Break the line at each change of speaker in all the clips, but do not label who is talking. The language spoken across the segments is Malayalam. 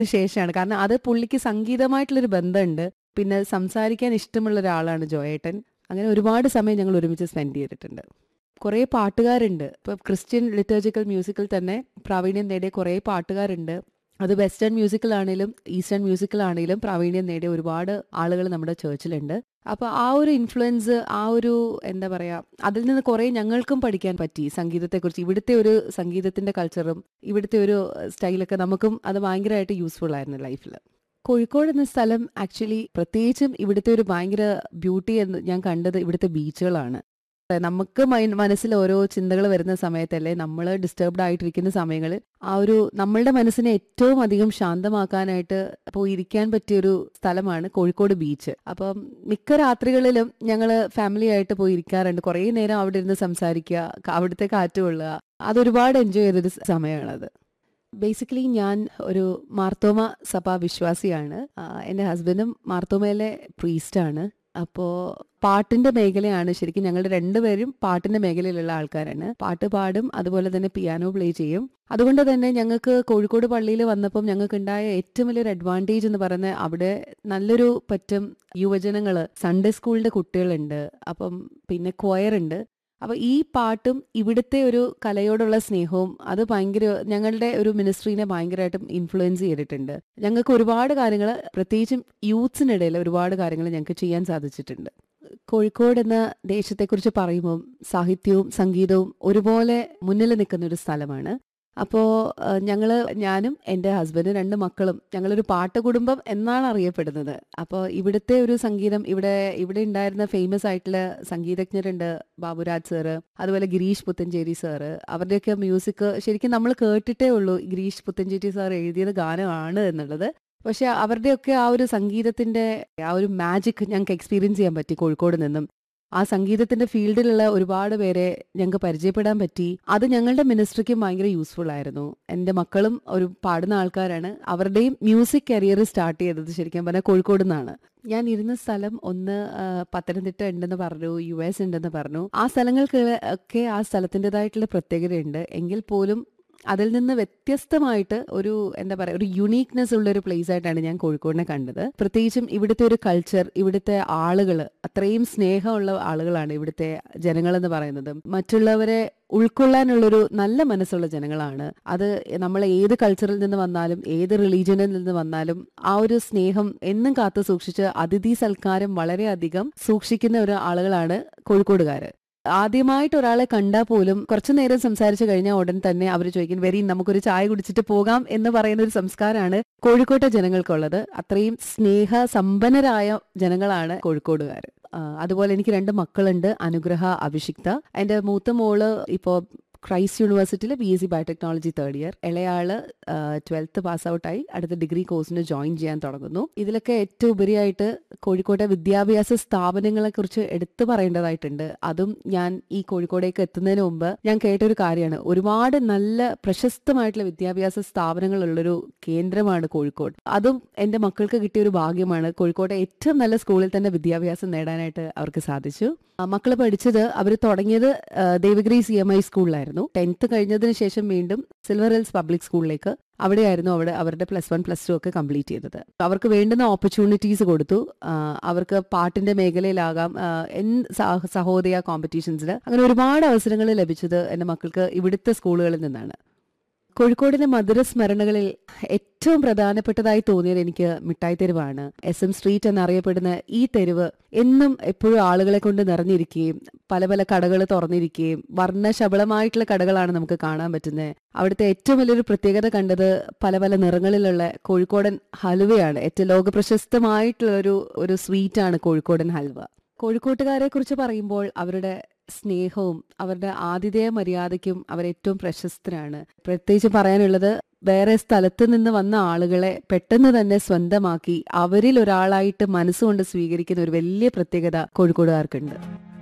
ശേഷമാണ് കാരണം അത് പുള്ളിക്ക് സംഗീതമായിട്ടുള്ളൊരു ബന്ധമുണ്ട് പിന്നെ സംസാരിക്കാൻ ഇഷ്ടമുള്ള ഒരാളാണ് ജോയേട്ടൻ അങ്ങനെ ഒരുപാട് സമയം ഞങ്ങൾ ഒരുമിച്ച് സ്പെൻഡ് ചെയ്തിട്ടുണ്ട് കുറേ പാട്ടുകാരുണ്ട് ഇപ്പോൾ ക്രിസ്ത്യൻ ലിറ്റേർജിക്കൽ മ്യൂസിക്കിൽ തന്നെ പ്രാവീണ്യം നേടിയ കുറേ പാട്ടുകാരുണ്ട് അത് വെസ്റ്റേൺ മ്യൂസിക്കിലാണെങ്കിലും ഈസ്റ്റേൺ മ്യൂസിക്കിലാണെങ്കിലും പ്രാവീണ്യം നേടിയ ഒരുപാട് ആളുകൾ നമ്മുടെ ചേർച്ചിലുണ്ട് അപ്പോൾ ആ ഒരു ഇൻഫ്ലുവൻസ് ആ ഒരു എന്താ പറയുക അതിൽ നിന്ന് കുറേ ഞങ്ങൾക്കും പഠിക്കാൻ പറ്റി സംഗീതത്തെക്കുറിച്ച് ഇവിടുത്തെ ഒരു സംഗീതത്തിന്റെ കൾച്ചറും ഇവിടുത്തെ ഒരു സ്റ്റൈലൊക്കെ നമുക്കും അത് ഭയങ്കരമായിട്ട് യൂസ്ഫുൾ ആയിരുന്നു ലൈഫിൽ കോഴിക്കോട് എന്ന സ്ഥലം ആക്ച്വലി പ്രത്യേകിച്ചും ഇവിടുത്തെ ഒരു ഭയങ്കര ബ്യൂട്ടി എന്ന് ഞാൻ കണ്ടത് ഇവിടുത്തെ ബീച്ചുകളാണ് നമുക്ക് മൈ- മനസ്സിൽ ഓരോ ചിന്തകൾ വരുന്ന സമയത്തല്ലേ നമ്മൾ ഡിസ്റ്റർബ്ഡ് ആയിട്ടിരിക്കുന്ന സമയങ്ങളിൽ ആ ഒരു നമ്മളുടെ മനസ്സിനെ ഏറ്റവും അധികം ശാന്തമാക്കാനായിട്ട് പോയിരിക്കാൻ പറ്റിയൊരു സ്ഥലമാണ് കോഴിക്കോട് ബീച്ച് അപ്പം മിക്ക രാത്രികളിലും ഞങ്ങൾ ഫാമിലി ആയിട്ട് പോയി ഇരിക്കാറുണ്ട് കുറേ നേരം അവിടെ ഇരുന്ന് സംസാരിക്കുക ക- അവിടുത്തെ കാറ്റ് കൊള്ളുക അതൊരുപാട് എൻജോയ് ചെയ്തൊരു സ- സമയമാണത് ബേസിക്കലി ഞാൻ ഒരു മാർത്തോമ സഭ വിശ്വാസിയാണ് ആ, എൻ്റെ ഹസ്ബൻഡും മാർത്തോമയിലെ പ്രീസ്റ്റാണ് അപ്പോൾ പാട്ടിന്റെ മേഖലയാണ് ശരിക്കും ഞങ്ങളുടെ രണ്ടുപേരും പാട്ടിന്റെ മേഖലയിലുള്ള ആൾക്കാരാണ് പാട്ട് പാടും അതുപോലെ തന്നെ പിയാനോ പ്ലേ ചെയ്യും അതുകൊണ്ട് തന്നെ ഞങ്ങൾക്ക് കോഴിക്കോട് പള്ളിയിൽ വന്നപ്പം ഞങ്ങൾക്ക് ഉണ്ടായ ഏറ്റവും വലിയൊരു അഡ്വാൻറ്റേജ് എന്ന് പറയുന്നത് അവിടെ നല്ലൊരു പറ്റം യുവജനങ്ങൾ സൺഡേ സ്കൂളിന്റെ കുട്ടികളുണ്ട് അപ്പം പിന്നെ choir ഉണ്ട് അപ്പൊ ഈ പാട്ടും ഇവിടുത്തെ ഒരു കലയോടുള്ള സ്നേഹവും അത് ഭയങ്കര ഞങ്ങളുടെ ഒരു മിനിസ്ട്രീനെ ഭയങ്കരമായിട്ടും ഇൻഫ്ലുവൻസ് ചെയ്തിട്ടുണ്ട് ഞങ്ങൾക്ക് ഒരുപാട് കാര്യങ്ങൾ പ്രത്യേകിച്ചും യൂത്ത്സിനിടയിൽ ഒരുപാട് കാര്യങ്ങൾ ഞങ്ങൾക്ക് ചെയ്യാൻ സാധിച്ചിട്ടുണ്ട് കോഴിക്കോട് എന്ന ദേശത്തെക്കുറിച്ച് പറയുമ്പോൾ സാഹിത്യവും സംഗീതവും ഒരുപോലെ മുന്നിൽ നിൽക്കുന്ന ഒരു സ്ഥലമാണ് അപ്പോൾ ഞങ്ങൾ ഞാനും എൻ്റെ ഹസ്ബൻഡും രണ്ട് മക്കളും ഞങ്ങളൊരു പാട്ട് കുടുംബം എന്നാണ് അറിയപ്പെടുന്നത് അപ്പോൾ ഇവിടുത്തെ ഒരു സംഗീതം ഇവിടെ ഇവിടെ ഉണ്ടായിരുന്ന ഫേമസ് ആയിട്ടുള്ള സംഗീതജ്ഞരുണ്ട് ബാബുരാജ് സാറ് അതുപോലെ ഗിരീഷ് പുത്തഞ്ചേരി സാറ് അവരുടെയൊക്കെ മ്യൂസിക് ശരിക്കും നമ്മൾ കേട്ടിട്ടേ ഉള്ളൂ ഗിരീഷ് പുത്തഞ്ചേരി സാർ എഴുതിയത് ഗാനമാണ് എന്നുള്ളത് പക്ഷെ അവരുടെയൊക്കെ ആ ഒരു സംഗീതത്തിന്റെ ആ ഒരു മാജിക് ഞങ്ങൾക്ക് എക്സ്പീരിയൻസ് ചെയ്യാൻ പറ്റി കോഴിക്കോട് നിന്നും ആ സംഗീതത്തിന്റെ ഫീൽഡിലുള്ള ഒരുപാട് പേരെ ഞങ്ങൾക്ക് പരിചയപ്പെടാൻ പറ്റി അത് ഞങ്ങളുടെ മിനിസ്ട്രിക്കും ഭയങ്കര യൂസ്ഫുൾ ആയിരുന്നു എൻ്റെ മക്കളും ഒരു പാടുന്ന ആൾക്കാരാണ് അവരുടെയും മ്യൂസിക് കരിയർ സ്റ്റാർട്ട് ചെയ്തത് ശരിക്കും പറഞ്ഞാൽ കോഴിക്കോട് നിന്നാണ് ഞാൻ ഇരുന്ന സ്ഥലം ഒന്ന് ആ, പത്തനംതിട്ട ഉണ്ടെന്ന് പറഞ്ഞു യു എസ് ഉണ്ടെന്ന് പറഞ്ഞു ആ സ്ഥലങ്ങൾക്ക് ഒക്കെ ആ സ്ഥലത്തിൻ്റെതായിട്ടുള്ള പ്രത്യേകതയുണ്ട് എങ്കിൽ പോലും അതിൽ നിന്ന് വ്യത്യസ്തമായിട്ട് ഒരു എന്താ പറയുക ഒരു യുണീക്നെസ് ഉള്ള ഒരു പ്ലേസ് ആയിട്ടാണ് ഞാൻ കോഴിക്കോടിനെ കണ്ടത് പ്രത്യേകിച്ചും ഇവിടുത്തെ ഒരു കൾച്ചർ ഇവിടുത്തെ ആളുകൾ അത്രയും സ്നേഹമുള്ള ആളുകളാണ് ഇവിടുത്തെ ജനങ്ങൾ എന്ന് പറയുന്നത് മറ്റുള്ളവരെ ഉൾക്കൊള്ളാനുള്ളൊരു നല്ല മനസ്സുള്ള ജനങ്ങളാണ് അത് നമ്മൾ ഏത് കൾച്ചറിൽ നിന്ന് വന്നാലും ഏത് റിലീജിയനിൽ നിന്ന് വന്നാലും ആ ഒരു സ്നേഹം എന്നും കാത്തു സൂക്ഷിച്ച് അതിഥി സൽക്കാരം വളരെയധികം സൂക്ഷിക്കുന്ന ഒരു ആളുകളാണ് കോഴിക്കോടുകാര് ആദ്യമായിട്ട് ഒരാളെ കണ്ടാൽ പോലും കുറച്ചു നേരം സംസാരിച്ചു കഴിഞ്ഞാൽ ഉടൻ തന്നെ അവർ ചോദിക്കും വെരി നമുക്കൊരു ചായ കുടിച്ചിട്ട് പോകാം എന്ന് പറയുന്ന ഒരു സംസ്കാരമാണ് കോഴിക്കോട്ടെ ജനങ്ങൾക്കുള്ളത് അത്രയും സ്നേഹ സമ്പന്നരായ ജനങ്ങളാണ് കോഴിക്കോടുകാർ അതുപോലെ എനിക്ക് രണ്ട് മക്കളുണ്ട് അനുഗ്രഹ അഭിഷിക്ത എൻ്റെ മൂത്ത മോള് ഇപ്പോൾ ക്രൈസ്റ്റ് യൂണിവേഴ്സിറ്റിയിൽ B S C biotechnology third year ഇളയാള് ട്വൽത്ത് പാസ് ഔട്ടായി അടുത്ത ഡിഗ്രി കോഴ്സിന് ജോയിൻ ചെയ്യാൻ തുടങ്ങുന്നു ഇതിലൊക്കെ ഏറ്റവും ഉപരിയായിട്ട് കോഴിക്കോട്ടെ വിദ്യാഭ്യാസ സ്ഥാപനങ്ങളെ കുറിച്ച് എടുത്തു പറയേണ്ടതായിട്ടുണ്ട് അതും ഞാൻ ഈ കോഴിക്കോടേക്ക് എത്തുന്നതിന് മുമ്പ് ഞാൻ കേട്ടൊരു കാര്യമാണ് ഒരുപാട് നല്ല പ്രശസ്തമായിട്ടുള്ള വിദ്യാഭ്യാസ സ്ഥാപനങ്ങളുള്ളൊരു കേന്ദ്രമാണ് കോഴിക്കോട് അതും എൻ്റെ മക്കൾക്ക് കിട്ടിയ ഒരു ഭാഗ്യമാണ് കോഴിക്കോട്ടെ ഏറ്റവും നല്ല സ്കൂളിൽ തന്നെ വിദ്യാഭ്യാസം നേടാനായിട്ട് അവർക്ക് സാധിച്ചു മക്കൾ പഠിച്ചത് അവർ തുടങ്ങിയത് ആ, ദേവഗിരി സി എം ഐ സ്കൂളിലായിരുന്നു ടെൻത്ത് കഴിഞ്ഞതിന് ശേഷം വീണ്ടും സിൽവർ ഹിൽസ് പബ്ലിക് സ്കൂളിലേക്ക് അവിടെയായിരുന്നു അവിടെ അവരുടെ പ്ലസ് വൺ പ്ലസ് ടു ഒക്കെ കംപ്ലീറ്റ് ചെയ്തത് അവർക്ക് വേണ്ടുന്ന ഓപ്പർച്യൂണിറ്റീസ് കൊടുത്തു ആ, അവർക്ക് പാട്ടിന്റെ മേഖലയിലാകാം ആ, എൻ സഹ- സഹോദയ കോമ്പറ്റീഷൻസിൽ അങ്ങനെ ഒരുപാട് അവസരങ്ങൾ ലഭിച്ചത് എൻ്റെ മക്കൾക്ക് ഇവിടുത്തെ സ്കൂളുകളിൽ നിന്നാണ് കോഴിക്കോടിന്റെ മധുര സ്മരണകളിൽ ഏറ്റവും പ്രധാനപ്പെട്ടതായി തോന്നിയത് എനിക്ക് മിഠായി തെരുവാണ് എസ് എം സ്ട്രീറ്റ് എന്നറിയപ്പെടുന്ന ഈ തെരുവ് എന്നും എപ്പോഴും ആളുകളെ കൊണ്ട് നിറഞ്ഞിരിക്കുകയും പല പല കടകൾ തുറന്നിരിക്കുകയും വർണ്ണശബളമായിട്ടുള്ള കടകളാണ് നമുക്ക് കാണാൻ പറ്റുന്നത് അവിടുത്തെ ഏറ്റവും വലിയൊരു പ്രത്യേകത കണ്ടത് പല പല നിറങ്ങളിലുള്ള കോഴിക്കോടൻ ഹലുവയാണ് ഏറ്റവും ലോകപ്രശസ്തമായിട്ടുള്ള ഒരു ഒരു സ്വീറ്റാണ് കോഴിക്കോടൻ ഹൽവ കോഴിക്കോട്ടുകാരെ കുറിച്ച് പറയുമ്പോൾ അവരുടെ സ്നേഹവും അവരുടെ ആതിഥേയ മര്യാദയ്ക്കും അവർ ഏറ്റവും പ്രശസ്തരാണ് പ്രത്യേകിച്ച് പറയാനുള്ളത് വേറെ സ്ഥലത്ത് നിന്ന് വന്ന ആളുകളെ പെട്ടെന്ന് തന്നെ സ്വന്തമാക്കി അവരിൽ ഒരാളായിട്ട് മനസ്സുകൊണ്ട് സ്വീകരിക്കുന്ന ഒരു വലിയ പ്രത്യേകത കോഴിക്കോടുകാർക്കുണ്ട്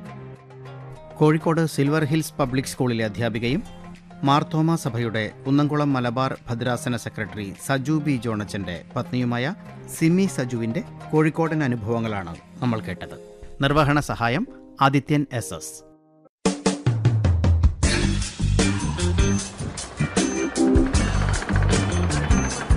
കോഴിക്കോട് സിൽവർ ഹിൽസ് പബ്ലിക് സ്കൂളിലെ അധ്യാപികയും മാർത്തോമ സഭയുടെ കുന്നംകുളം മലബാർ ഭദ്രാസന സെക്രട്ടറി സജു ബി ജോണച്ചന്റെ പത്നിയുമായ സിമി സജുവിന്റെ കോഴിക്കോടൻ അനുഭവങ്ങളാണ് നമ്മൾ കേട്ടത് നിർവഹണ സഹായം ആദിത്യൻ എസ് എസ്